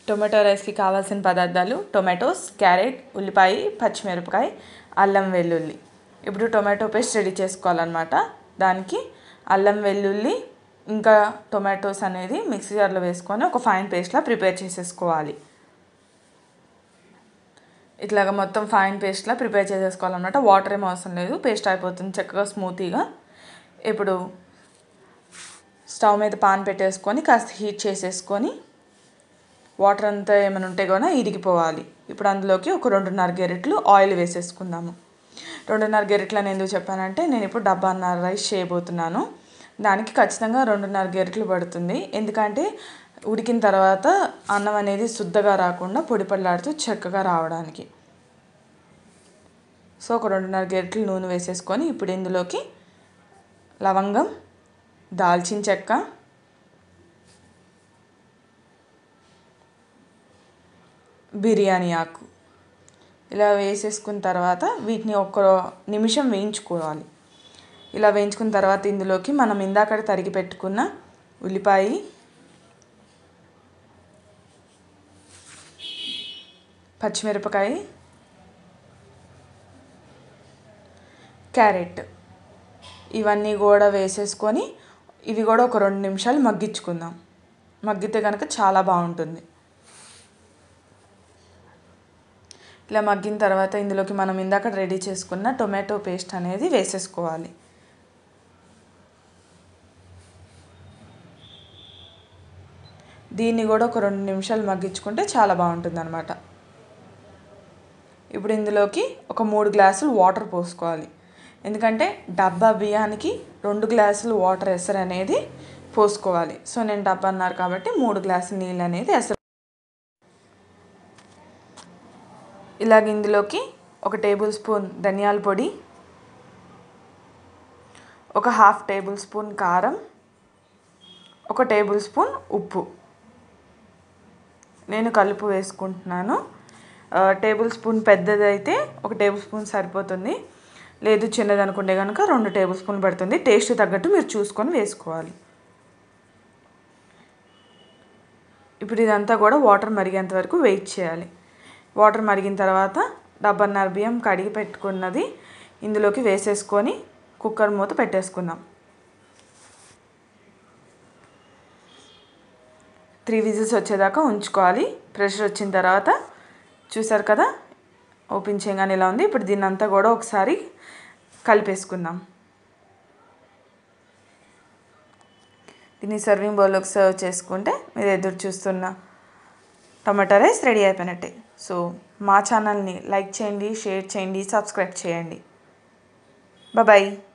tomato రైస్కి కావాల్సిన పదార్థాలు టొమాటోస్ క్యారెట్ ఉల్లిపాయ పచ్చిమిరపకాయ అల్లం వెల్లుల్లి ఇప్పుడు టొమాటో పేస్ట్ రెడీ చేసుకోవాలన్నమాట దానికి అల్లం వెల్లుల్లి ఇంకా టొమాటోస్ అనేది మిక్సీ జార్లో వేసుకొని ఒక ఫైన్ పేస్ట్లా ప్రిపేర్ చేసేసుకోవాలి ఇట్లాగ మొత్తం ఫైన్ పేస్ట్లా ప్రిపేర్ చేసేసుకోవాలన్నమాట వాటర్ ఏం అవసరం లేదు పేస్ట్ అయిపోతుంది చక్కగా స్మూతీగా ఇప్పుడు స్టవ్ మీద పాన్ పెట్టేసుకొని కాస్త హీట్ చేసేసుకొని వాటర్ అంతా ఏమైనా ఉంటే కూడా ఇరిగిపోవాలి ఇప్పుడు అందులోకి ఒక రెండున్నర గెరెట్లు ఆయిల్ వేసేసుకుందాము రెండున్నర గెరెట్లు అని ఎందుకు చెప్పానంటే నేను ఇప్పుడు డబ్బాన్నర రైస్ చేయబోతున్నాను దానికి ఖచ్చితంగా రెండున్నర గెరెట్లు పడుతుంది ఎందుకంటే ఉడికిన తర్వాత అన్నం అనేది శుద్ధగా రాకుండా పొడి పడిలాడుతూ చక్కగా రావడానికి సో ఒక రెండున్నర గెరెట్లు నూనె వేసేసుకొని ఇప్పుడు ఇందులోకి లవంగం దాల్చిన చెక్క బిర్యానీ ఆకు ఇలా వేసేసుకున్న తర్వాత వీటిని ఒక నిమిషం వేయించుకోవాలి ఇలా వేయించుకున్న తర్వాత ఇందులోకి మనం ఇందాక తరిగి పెట్టుకున్న ఉల్లిపాయ పచ్చిమిరపకాయ క్యారెట్ ఇవన్నీ కూడా వేసేసుకొని ఇవి కూడా ఒక రెండు నిమిషాలు మగ్గించుకుందాం మగ్గితే కనుక చాలా బాగుంటుంది ఇలా మగ్గిన తర్వాత ఇందులోకి మనం ఇందాక రెడీ చేసుకున్న టొమాటో పేస్ట్ అనేది వేసేసుకోవాలి దీన్ని కూడా ఒక రెండు నిమిషాలు మగ్గించుకుంటే చాలా బాగుంటుంది అనమాట ఇప్పుడు ఇందులోకి ఒక మూడు గ్లాసులు వాటర్ పోసుకోవాలి ఎందుకంటే డబ్బా బియ్యానికి రెండు గ్లాసులు వాటర్ ఎసరు అనేది పోసుకోవాలి సో నేను డబ్బా అన్నారు కాబట్టి మూడు గ్లాసులు నీళ్ళు అనేది ఎసరు ఇలాగ ఇందులోకి ఒక టేబుల్ స్పూన్ ధనియాల పొడి ఒక హాఫ్ టేబుల్ స్పూన్ కారం ఒక టేబుల్ స్పూన్ ఉప్పు నేను కలుపు వేసుకుంటున్నాను టేబుల్ స్పూన్ పెద్దది అయితే ఒక టేబుల్ స్పూన్ సరిపోతుంది లేదు చిన్నది అనుకుంటే కనుక రెండు టేబుల్ స్పూన్ పడుతుంది టేస్ట్ తగ్గట్టు మీరు చూసుకొని వేసుకోవాలి ఇప్పుడు ఇదంతా కూడా వాటర్ మరిగేంత వరకు వెయిట్ చేయాలి వాటర్ మరిగిన తర్వాత డబ్బన్నర బియ్యం కడిగి పెట్టుకున్నది ఇందులోకి వేసేసుకొని కుక్కర్ మూత పెట్టేసుకుందాం త్రీ విజిల్స్ వచ్చేదాకా ఉంచుకోవాలి ప్రెషర్ వచ్చిన తర్వాత చూసారు కదా ఓపెన్ చేయగానే ఇలా ఉంది ఇప్పుడు దీన్ని అంతా కూడా ఒకసారి కలిపేసుకుందాం దీన్ని సర్వింగ్ బౌల్లోకి సర్వ్ చేసుకుంటే మీరు ఎదురు చూస్తున్న టమాటా రైస్ రెడీ అయిపోయినట్టే సో మా ఛానల్ని లైక్ చేయండి షేర్ చేయండి సబ్స్క్రైబ్ చేయండి బాయ్